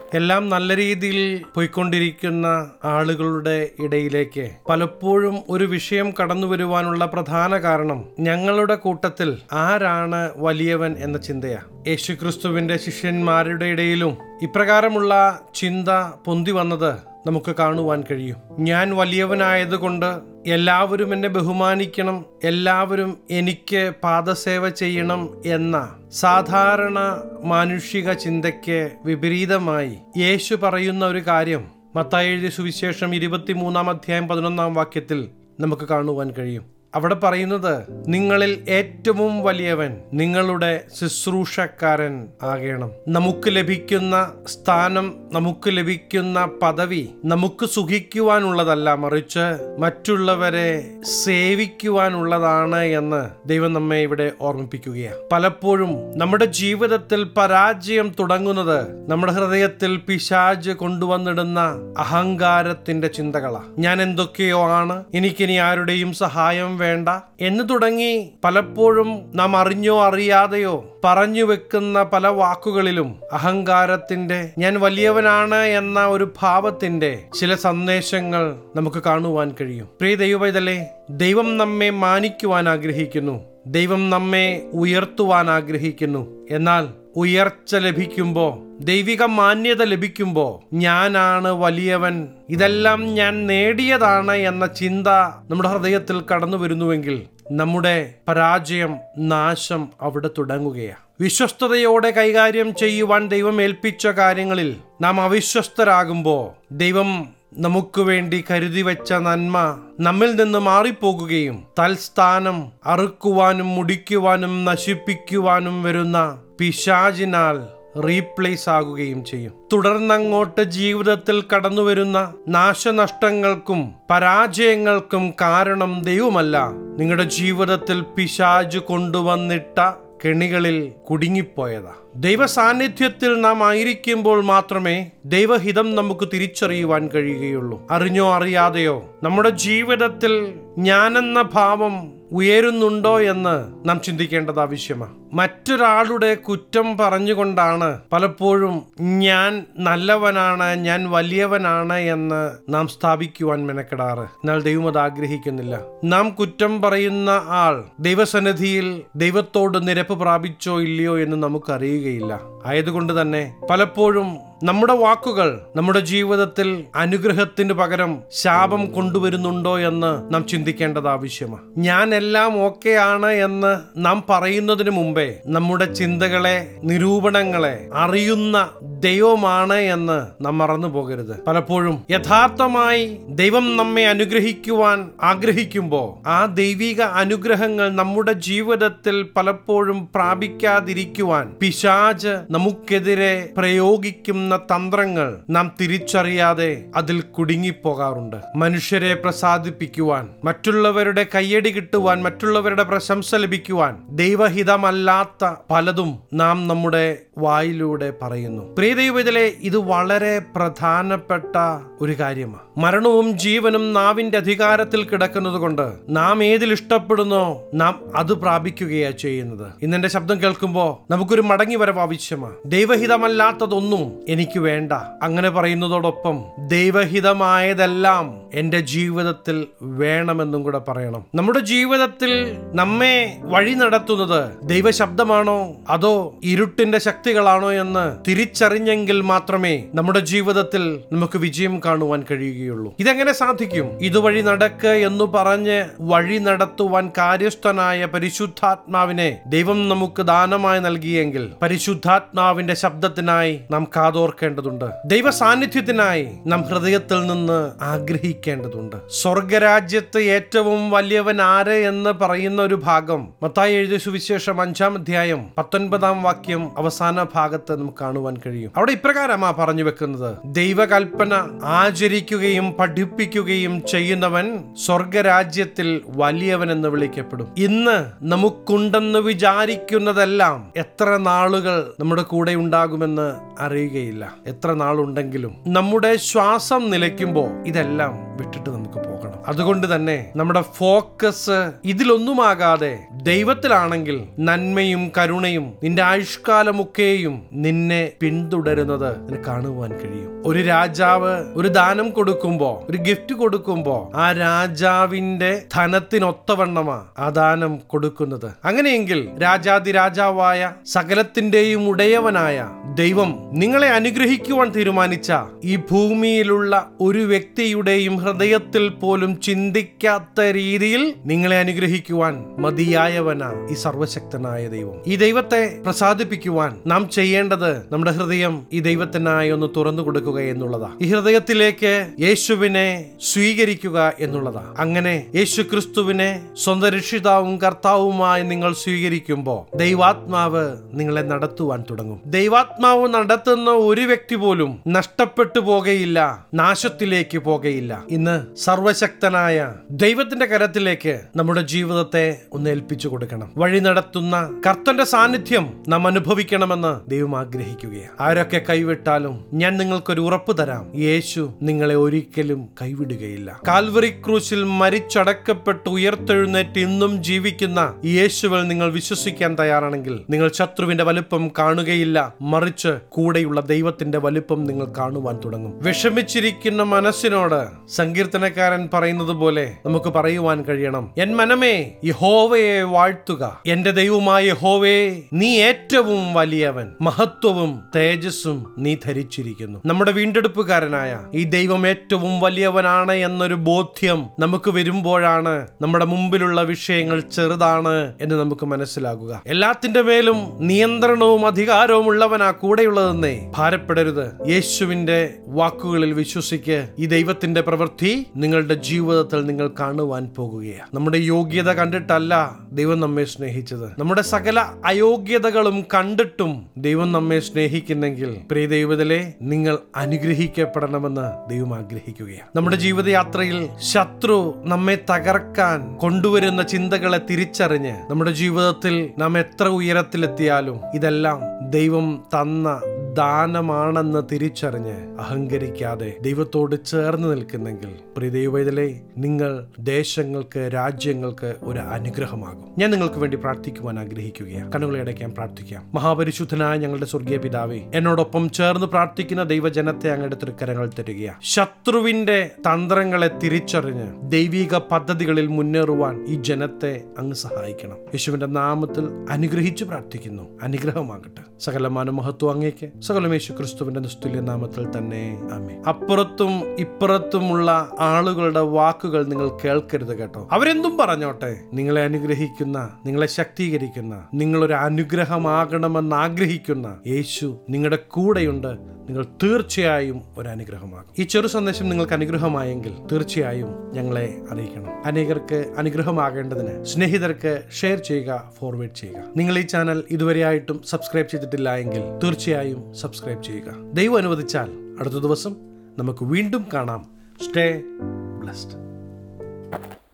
എല്ലാം നല്ല രീതിയിൽ പോയിക്കൊണ്ടിരിക്കുന്ന ആളുകളുടെ ഇടയിലേക്ക് പലപ്പോഴും ഒരു വിഷയം കടന്നു വരുവാനുള്ള പ്രധാന കാരണം ഞങ്ങളുടെ കൂട്ടത്തിൽ ആരാണ് വലിയവൻ എന്ന ചിന്തയാ യേശുക്രിസ്തുവിന്റെ ശിഷ്യന്മാരുടെ ഇടയിലും ഇപ്രകാരമുള്ള ചിന്ത പൊന്തി വന്നത് നമുക്ക് കാണുവാൻ കഴിയും ഞാൻ വലിയവനായതുകൊണ്ട് എല്ലാവരും എന്നെ ബഹുമാനിക്കണം എല്ലാവരും എനിക്ക് പാദസേവ ചെയ്യണം എന്ന സാധാരണ മാനുഷിക ചിന്തയ്ക്ക് വിപരീതമായി യേശു പറയുന്ന ഒരു കാര്യം മത്തായി എഴുതിയ സുവിശേഷം ഇരുപത്തിമൂന്നാം അധ്യായം പതിനൊന്നാം വാക്യത്തിൽ നമുക്ക് കാണുവാൻ കഴിയും അവിടെ പറയുന്നത് നിങ്ങളിൽ ഏറ്റവും വലിയവൻ നിങ്ങളുടെ ശുശ്രൂഷക്കാരൻ ആകണം നമുക്ക് ലഭിക്കുന്ന സ്ഥാനം നമുക്ക് ലഭിക്കുന്ന പദവി നമുക്ക് സുഖിക്കുവാനുള്ളതല്ല മറിച്ച് മറ്റുള്ളവരെ സേവിക്കുവാനുള്ളതാണ് എന്ന് ദൈവം നമ്മെ ഇവിടെ ഓർമ്മിപ്പിക്കുകയാണ് പലപ്പോഴും നമ്മുടെ ജീവിതത്തിൽ പരാജയം തുടങ്ങുന്നത് നമ്മുടെ ഹൃദയത്തിൽ പിശാജ് കൊണ്ടുവന്നിടുന്ന അഹങ്കാരത്തിന്റെ ചിന്തകളാണ് ഞാൻ എന്തൊക്കെയോ ആണ് എനിക്കിനി ആരുടെയും സഹായം വേണ്ട എന്ന് തുടങ്ങി പലപ്പോഴും നാം അറിഞ്ഞോ അറിയാതെയോ പറഞ്ഞു വെക്കുന്ന പല വാക്കുകളിലും അഹങ്കാരത്തിന്റെ ഞാൻ വലിയവനാണ് എന്ന ഒരു ഭാവത്തിന്റെ ചില സന്ദേശങ്ങൾ നമുക്ക് കാണുവാൻ കഴിയും പ്രിയ ദൈവവൈതലേ ദൈവം നമ്മെ മാനിക്കുവാൻ ആഗ്രഹിക്കുന്നു ദൈവം നമ്മെ ഉയർത്തുവാൻ ആഗ്രഹിക്കുന്നു എന്നാൽ ഉയർച്ച ലഭിക്കുമ്പോൾ ദൈവിക മാന്യത ലഭിക്കുമ്പോൾ ഞാനാണ് വലിയവൻ ഇതെല്ലാം ഞാൻ നേടിയതാണ് എന്ന ചിന്ത നമ്മുടെ ഹൃദയത്തിൽ കടന്നു വരുന്നുവെങ്കിൽ നമ്മുടെ പരാജയം നാശം അവിടെ തുടങ്ങുകയാണ് വിശ്വസ്തയോടെ കൈകാര്യം ചെയ്യുവാൻ ദൈവം ഏൽപ്പിച്ച കാര്യങ്ങളിൽ നാം അവിശ്വസ്തരാകുമ്പോൾ ദൈവം നമുക്ക് വേണ്ടി കരുതി വെച്ച നന്മ നമ്മിൽ നിന്ന് മാറിപ്പോകുകയും തൽസ്ഥാനം അറുക്കുവാനും മുടിക്കുവാനും നശിപ്പിക്കുവാനും വരുന്ന പിശാചിനാൽ റീപ്ലേസ് ആകുകയും ചെയ്യും തുടർന്നങ്ങോട്ട് ജീവിതത്തിൽ കടന്നുവരുന്ന നാശനഷ്ടങ്ങൾക്കും പരാജയങ്ങൾക്കും കാരണം ദൈവമല്ല നിങ്ങളുടെ ജീവിതത്തിൽ പിശാജ് കൊണ്ടുവന്നിട്ട കെണികളിൽ കുടുങ്ങിപ്പോയതാ ദൈവ സാന്നിധ്യത്തിൽ നാം ആയിരിക്കുമ്പോൾ മാത്രമേ ദൈവഹിതം നമുക്ക് തിരിച്ചറിയുവാൻ കഴിയുകയുള്ളൂ അറിഞ്ഞോ അറിയാതെയോ നമ്മുടെ ജീവിതത്തിൽ ഞാനെന്ന ഭാവം ഉയരുന്നുണ്ടോ എന്ന് നാം ചിന്തിക്കേണ്ടത് ആവശ്യമാണ് മറ്റൊരാളുടെ കുറ്റം പറഞ്ഞുകൊണ്ടാണ് പലപ്പോഴും ഞാൻ നല്ലവനാണ് ഞാൻ വലിയവനാണ് എന്ന് നാം സ്ഥാപിക്കുവാൻ മെനക്കെടാറ് എന്നാൽ ദൈവം അത് ആഗ്രഹിക്കുന്നില്ല നാം കുറ്റം പറയുന്ന ആൾ ദൈവസന്നിധിയിൽ ദൈവത്തോട് നിരപ്പ് പ്രാപിച്ചോ ഇല്ലയോ എന്ന് നമുക്ക് അറിയുകയില്ല ആയതുകൊണ്ട് തന്നെ പലപ്പോഴും നമ്മുടെ വാക്കുകൾ നമ്മുടെ ജീവിതത്തിൽ അനുഗ്രഹത്തിന് പകരം ശാപം കൊണ്ടുവരുന്നുണ്ടോ എന്ന് നാം ചിന്തിക്കേണ്ടത് ആവശ്യമാണ് ഞാൻ എല്ലാം ഓക്കെ ആണ് എന്ന് നാം പറയുന്നതിന് മുമ്പേ നമ്മുടെ ചിന്തകളെ നിരൂപണങ്ങളെ അറിയുന്ന ദൈവമാണ് എന്ന് നാം മറന്നു പോകരുത് പലപ്പോഴും യഥാർത്ഥമായി ദൈവം നമ്മെ അനുഗ്രഹിക്കുവാൻ ആഗ്രഹിക്കുമ്പോൾ ആ ദൈവിക അനുഗ്രഹങ്ങൾ നമ്മുടെ ജീവിതത്തിൽ പലപ്പോഴും പ്രാപിക്കാതിരിക്കുവാൻ പിശാജ് നമുക്കെതിരെ പ്രയോഗിക്കുന്ന തന്ത്രങ്ങൾ നാം തിരിച്ചറിയാതെ അതിൽ കുടുങ്ങിപ്പോകാറുണ്ട് മനുഷ്യരെ പ്രസാദിപ്പിക്കുവാൻ മറ്റുള്ളവരുടെ കയ്യടി കിട്ടുവാൻ മറ്റുള്ളവരുടെ പ്രശംസ ലഭിക്കുവാൻ ദൈവഹിതമല്ലാത്ത പലതും നാം നമ്മുടെ വായിലൂടെ പറയുന്നു പ്രിയദൈവത്തിലെ ഇത് വളരെ പ്രധാനപ്പെട്ട ഒരു കാര്യമാണ് മരണവും ജീവനും നാവിന്റെ അധികാരത്തിൽ കിടക്കുന്നത് കൊണ്ട് നാം ഏതിൽ ഇഷ്ടപ്പെടുന്നോ നാം അത് പ്രാപിക്കുകയാ ചെയ്യുന്നത് ഇന്നെന്റെ ശബ്ദം കേൾക്കുമ്പോൾ നമുക്കൊരു മടങ്ങി വരവ് ആവശ്യമാണ് ദൈവഹിതമല്ലാത്തതൊന്നും എനിക്ക് വേണ്ട അങ്ങനെ പറയുന്നതോടൊപ്പം ദൈവഹിതമായതെല്ലാം എന്റെ ജീവിതത്തിൽ വേണമെന്നും കൂടെ പറയണം നമ്മുടെ ജീവിതത്തിൽ നമ്മെ വഴി നടത്തുന്നത് ദൈവശബ്ദമാണോ അതോ ഇരുട്ടിന്റെ ശക്തികളാണോ എന്ന് തിരിച്ചറിഞ്ഞെങ്കിൽ മാത്രമേ നമ്മുടെ ജീവിതത്തിൽ നമുക്ക് വിജയം കാണുവാൻ കഴിയുകയുള്ളൂ ഇതെങ്ങനെ സാധിക്കും ഇതുവഴി നടക്ക് എന്ന് പറഞ്ഞ് വഴി നടത്തുവാൻ കാര്യസ്ഥനായ പരിശുദ്ധാത്മാവിനെ ദൈവം നമുക്ക് ദാനമായി നൽകിയെങ്കിൽ പരിശുദ്ധാത്മാവിന്റെ ശബ്ദത്തിനായി നാം കാതോർക്കേണ്ടതുണ്ട് ദൈവ സാന്നിധ്യത്തിനായി നാം ഹൃദയത്തിൽ നിന്ന് ആഗ്രഹിക്കേണ്ടതുണ്ട് സ്വർഗരാജ്യത്ത് ഏറ്റവും വലിയവൻ ആര് എന്ന് പറയുന്ന ഒരു ഭാഗം മത്തായി എഴുതിയ സുവിശേഷം അഞ്ചാം അധ്യായം പത്തൊൻപതാം വാക്യം അവസാന ഭാഗത്ത് നമുക്ക് കാണുവാൻ കഴിയും അവിടെ ഇപ്രകാരമാ പറഞ്ഞു വെക്കുന്നത് ദൈവകൽപ്പന ആചരിക്കുകയും പഠിപ്പിക്കുകയും ചെയ്യുന്നവൻ സ്വർഗരാജ്യത്തിൽ വലിയവൻ എന്ന് വിളിക്കപ്പെടും ഇന്ന് നമുക്കുണ്ടെന്ന് വിചാരിക്കുന്നതെല്ലാം എത്ര നാളുകൾ നമ്മുടെ കൂടെ ഉണ്ടാകുമെന്ന് അറിയുകയില്ല എത്ര നാളുണ്ടെങ്കിലും നമ്മുടെ ശ്വാസം നിലയ്ക്കുമ്പോൾ ഇതെല്ലാം വിട്ടിട്ട് നമുക്ക് പോകണം അതുകൊണ്ട് തന്നെ നമ്മുടെ ഫോക്കസ് ഇതിലൊന്നുമാകാതെ ദൈവത്തിലാണെങ്കിൽ നന്മയും കരുണയും നിന്റെ ആയുഷ്കാലമൊക്കെയും നിന്നെ പിന്തുടരുന്നത് നിനക്ക് കാണുവാൻ കഴിയും ഒരു രാജാവ് ഒരു ദാനം കൊടുക്കുമ്പോ ഒരു ഗിഫ്റ്റ് കൊടുക്കുമ്പോ ആ രാജാവിന്റെ ധനത്തിനൊത്തവണ്ണമാ ആ ദാനം കൊടുക്കുന്നത് അങ്ങനെയെങ്കിൽ രാജാതി രാജാവായ സകലത്തിന്റെയും ഉടയവനായ ദൈവം നിങ്ങളെ അനുഗ്രഹിക്കുവാൻ തീരുമാനിച്ച ഈ ഭൂമിയിലുള്ള ഒരു വ്യക്തിയുടെയും ഹൃദയത്തിൽ പോലും ചിന്തിക്കാത്ത രീതിയിൽ നിങ്ങളെ അനുഗ്രഹിക്കുവാൻ മതിയായവനാ ഈ സർവശക്തനായ ദൈവം ഈ ദൈവത്തെ പ്രസാദിപ്പിക്കുവാൻ നാം ചെയ്യേണ്ടത് നമ്മുടെ ഹൃദയം ഈ ദൈവത്തിനായി ഒന്ന് തുറന്നു കൊടുക്കുക എന്നുള്ളതാ ഈ ഹൃദയത്തിലേക്ക് യേശുവിനെ സ്വീകരിക്കുക എന്നുള്ളതാ അങ്ങനെ യേശു ക്രിസ്തുവിനെ സ്വന്തം രക്ഷിതാവും കർത്താവുമായി നിങ്ങൾ സ്വീകരിക്കുമ്പോൾ ദൈവാത്മാവ് നിങ്ങളെ നടത്തുവാൻ തുടങ്ങും ദൈവാത്മാവ് നടത്തുന്ന ഒരു വ്യക്തി പോലും നഷ്ടപ്പെട്ടു പോകുകയില്ല നാശത്തിലേക്ക് പോകുകയില്ല ഇന്ന് സർവശക്തനായ ദൈവത്തിന്റെ കരത്തിലേക്ക് നമ്മുടെ ജീവിതത്തെ ഒന്ന് ഏൽപ്പിച്ചു കൊടുക്കണം വഴി നടത്തുന്ന കർത്തന്റെ സാന്നിധ്യം നാം അനുഭവിക്കണമെന്ന് ദൈവം ആഗ്രഹിക്കുകയാണ് ആരൊക്കെ കൈവിട്ടാലും ഞാൻ നിങ്ങൾക്കൊരു ഉറപ്പ് തരാം യേശു നിങ്ങളെ ഒരിക്കലും കൈവിടുകയില്ല കാൽവറി ക്രൂശിൽ മരിച്ചടക്കപ്പെട്ട് ഉയർത്തെഴുന്നേറ്റ് ഇന്നും ജീവിക്കുന്ന ഈ യേശുവിൽ നിങ്ങൾ വിശ്വസിക്കാൻ തയ്യാറാണെങ്കിൽ നിങ്ങൾ ശത്രുവിന്റെ വലുപ്പം കാണുകയില്ല മറിച്ച് കൂടെയുള്ള ദൈവത്തിന്റെ വലുപ്പം നിങ്ങൾ കാണുവാൻ തുടങ്ങും വിഷമിച്ചിരിക്കുന്ന മനസ്സിനോട് സങ്കീർത്തനക്കാരൻ പറയുന്നത് പോലെ നമുക്ക് പറയുവാൻ കഴിയണം എൻ മനമേ യഹോവയെ വാഴ്ത്തുക എന്റെ ദൈവമായ യഹോവേ നീ ഏറ്റവും വലിയവൻ മഹത്വവും തേജസ്സും നീ ധരിച്ചിരിക്കുന്നു നമ്മുടെ വീണ്ടെടുപ്പുകാരനായ ഈ ദൈവം ഏറ്റവും വലിയവനാണ് എന്നൊരു ബോധ്യം നമുക്ക് വരുമ്പോഴാണ് നമ്മുടെ മുമ്പിലുള്ള വിഷയങ്ങൾ ചെറുതാണ് എന്ന് നമുക്ക് മനസ്സിലാകുക എല്ലാത്തിന്റെ മേലും നിയന്ത്രണവും അധികാരവും ഉള്ളവനാ കൂടെയുള്ളതെന്നേ ഭാരപ്പെടരുത് യേശുവിന്റെ വാക്കുകളിൽ വിശ്വസിക്ക് ഈ ദൈവത്തിന്റെ പ്രവൃത്തി നിങ്ങളുടെ ജീവിതത്തിൽ നിങ്ങൾ കാണുവാൻ പോകുകയാണ് നമ്മുടെ യോഗ്യത കണ്ടിട്ടല്ല ദൈവം നമ്മെ സ്നേഹിച്ചത് നമ്മുടെ സകല അയോഗ്യതകളും കണ്ടിട്ടും ദൈവം നമ്മെ സ്നേഹിക്കുന്നെങ്കിൽ പ്രിയ ദൈവത്തിലെ നിങ്ങൾ അനുഗ്രഹിക്കപ്പെടണമെന്ന് ദൈവം ആഗ്രഹിക്കുകയാണ് നമ്മുടെ ജീവിതയാത്രയിൽ ശത്രു നമ്മെ തകർക്കാൻ കൊണ്ടുവരുന്ന ചിന്തകളെ തിരിച്ചറിഞ്ഞ് നമ്മുടെ ജീവിതത്തിൽ നാം എത്ര ഉയരത്തിലെത്തിയാലും ഇതെല്ലാം ദൈവം തന്ന ദാനമാണെന്ന് തിരിച്ചറിഞ്ഞ് അഹങ്കരിക്കാതെ ദൈവത്തോട് ചേർന്ന് നിൽക്കുന്നെങ്കിൽ പ്രിയ ദൈവത്തിലെ നിങ്ങൾ ദേശങ്ങൾക്ക് രാജ്യങ്ങൾക്ക് ഒരു അനുഗ്രഹമാകും ഞാൻ നിങ്ങൾക്ക് വേണ്ടി പ്രാർത്ഥിക്കുവാൻ ആഗ്രഹിക്കുകയാണ് കണ്ണുകളെ അടയ്ക്കാൻ പ്രാർത്ഥിക്കാം മഹാപരിശുദ്ധനായ ഞങ്ങളുടെ സ്വർഗീയ പിതാവേ എന്നോടൊപ്പം ചേർന്ന് പ്രാർത്ഥിക്കുന്ന ദൈവജനത്തെ അങ്ങയുടെ തൃക്കരങ്ങൾ തരികയാണ് ശത്രുവിന്റെ തന്ത്രങ്ങളെ തിരിച്ചറിഞ്ഞ് ദൈവിക പദ്ധതികളിൽ മുന്നേറുവാൻ ഈ ജനത്തെ അങ്ങ് സഹായിക്കണം യേശുവിന്റെ നാമത്തിൽ അനുഗ്രഹിച്ചു പ്രാർത്ഥിക്കുന്നു അനുഗ്രഹമാകട്ടെ സകലമാന മഹത്വം അങ്ങേക്ക് സകലം യേശു ക്രിസ്തുവിന്റെ നിസ്തുല്യ നാമത്തിൽ തന്നെ ആമേ അപ്പുറത്തും ഇപ്പുറത്തുമുള്ള ആളുകളുടെ വാക്കുകൾ നിങ്ങൾ കേൾക്കരുത് കേട്ടോ അവരെന്തും പറഞ്ഞോട്ടെ നിങ്ങളെ അനുഗ്രഹിക്കുന്ന നിങ്ങളെ ശക്തീകരിക്കുന്ന നിങ്ങളൊരു അനുഗ്രഹമാകണമെന്ന് ആഗ്രഹിക്കുന്ന യേശു നിങ്ങളുടെ കൂടെയുണ്ട് നിങ്ങൾ തീർച്ചയായും ഒരു അനുഗ്രഹമാകും ഈ ചെറു സന്ദേശം നിങ്ങൾക്ക് അനുഗ്രഹമായെങ്കിൽ തീർച്ചയായും ഞങ്ങളെ അറിയിക്കണം അനേകർക്ക് അനുഗ്രഹമാകേണ്ടതിന് സ്നേഹിതർക്ക് ഷെയർ ചെയ്യുക ഫോർവേഡ് ചെയ്യുക നിങ്ങൾ ഈ ചാനൽ ഇതുവരെയായിട്ടും സബ്സ്ക്രൈബ് ചെയ്തിട്ടില്ല എങ്കിൽ തീർച്ചയായും സബ്സ്ക്രൈബ് ചെയ്യുക ദൈവം അനുവദിച്ചാൽ അടുത്ത ദിവസം നമുക്ക് വീണ്ടും കാണാം സ്റ്റേ ബ്ലസ്ഡ്